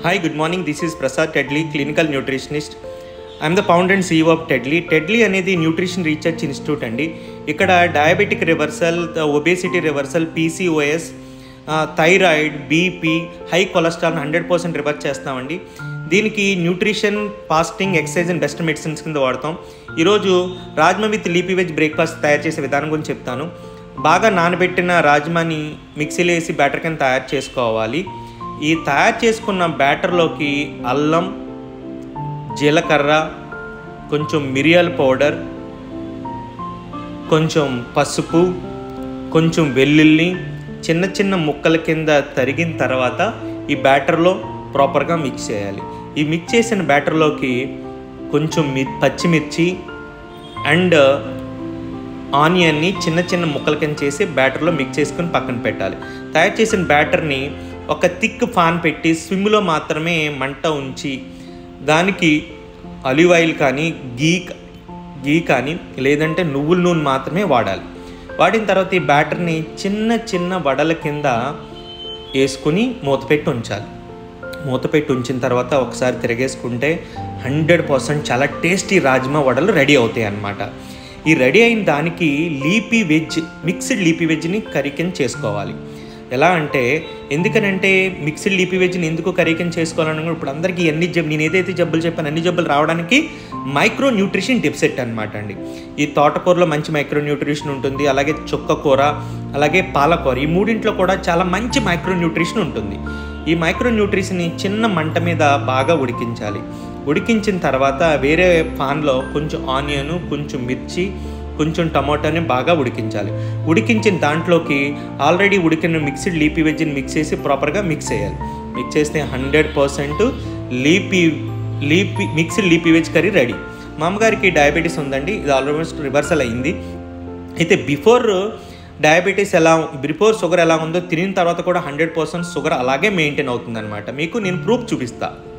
Hi, good morning. This is Prasad Tedley, clinical nutritionist. I'm the founder and CEO of Tedley Tedley అనేది nutrition research institute అండి ఇక్కడ diabetic reversal obesity reversal PCOS thyroid BP high cholesterol hundred percent reverse చేస్తామండి దీనికి nutrition fasting exercise and best medicines కింద వాడతాం ఈరోజు rajma with leafy veg breakfast తయారు చేసే విధానం గురించి చెప్తాను బాగా నానబెట్టిన రాజ్మాని మిక్సీలో వేసి బ్యాటర్ కింద తయారు చేసుకోవాలి ఈ తయారు చేసుకున్న బ్యాటర్లోకి అల్లం జీలకర్ర కొంచెం మిరియాల పౌడర్ కొంచెం పసుపు కొంచెం వెల్లుల్లి చిన్న చిన్న ముక్కల కింద తరిగిన తర్వాత ఈ బ్యాటర్లో ప్రాపర్గా మిక్స్ చేయాలి ఈ మిక్స్ చేసిన బ్యాటర్లోకి కొంచెం మి పచ్చిమిర్చి అండ్ ఆనియన్ని చిన్న చిన్న ముక్కల కింద చేసి బ్యాటర్లో మిక్స్ చేసుకుని పక్కన పెట్టాలి తయారు చేసిన బ్యాటర్ని ఒక థిక్ ఫాన్ పెట్టి స్విమ్లో మాత్రమే మంట ఉంచి దానికి అలివ్ ఆయిల్ కానీ గీ గీ కానీ లేదంటే నువ్వుల నూనె మాత్రమే వాడాలి వాడిన తర్వాత ఈ బ్యాటర్ని చిన్న చిన్న వడల కింద వేసుకుని మూత పెట్టి ఉంచాలి మూత పెట్టి ఉంచిన తర్వాత ఒకసారి తిరిగేసుకుంటే హండ్రెడ్ పర్సెంట్ చాలా టేస్టీ రాజ్మా వడలు రెడీ అవుతాయి అన్నమాట ఈ రెడీ అయిన దానికి లీపీ వెజ్ మిక్స్డ్ లీపీ వెజ్ని కర్రీ కింద చేసుకోవాలి ఎలా అంటే ఎందుకనంటే మిక్స్డ్ లీపీ వెజ్ని ఎందుకు కర్రీ కింద చేసుకోవాలని కూడా ఇప్పుడు అందరికీ ఎన్ని జబ్బు నేను ఏదైతే జబ్బులు చెప్పాను అన్ని జబ్బులు రావడానికి మైక్రో న్యూట్రిషన్ డిప్సెట్ అనమాట అండి ఈ తోటకూరలో మంచి మైక్రో న్యూట్రిషన్ ఉంటుంది అలాగే చుక్క కూర అలాగే పాలకూర ఈ మూడింట్లో కూడా చాలా మంచి మైక్రో న్యూట్రిషన్ ఉంటుంది ఈ మైక్రో న్యూట్రిషన్ని చిన్న మంట మీద బాగా ఉడికించాలి ఉడికించిన తర్వాత వేరే పాన్లో కొంచెం ఆనియన్ కొంచెం మిర్చి కొంచెం టమాటాని బాగా ఉడికించాలి ఉడికించిన దాంట్లోకి ఆల్రెడీ ఉడికిన మిక్స్డ్ లీపీ వెజ్ని మిక్స్ చేసి ప్రాపర్గా మిక్స్ చేయాలి మిక్స్ చేస్తే hundred percent leafy leafy mixed leafy veg curry ready మా అమ్మగారికి డయాబెటీస్ ఉందండి ఇది ఆల్మోస్ట్ రివర్సల్ అయింది అయితే బిఫోర్ డయాబెటీస్ ఎలా బిఫోర్ షుగర్ ఎలా ఉందో తినిన తర్వాత కూడా హండ్రెడ్ పర్సెంట్ షుగర్ అలాగే మెయింటైన్ అవుతుందన్నమాట మీకు నేను ప్రూఫ్ చూపిస్తాను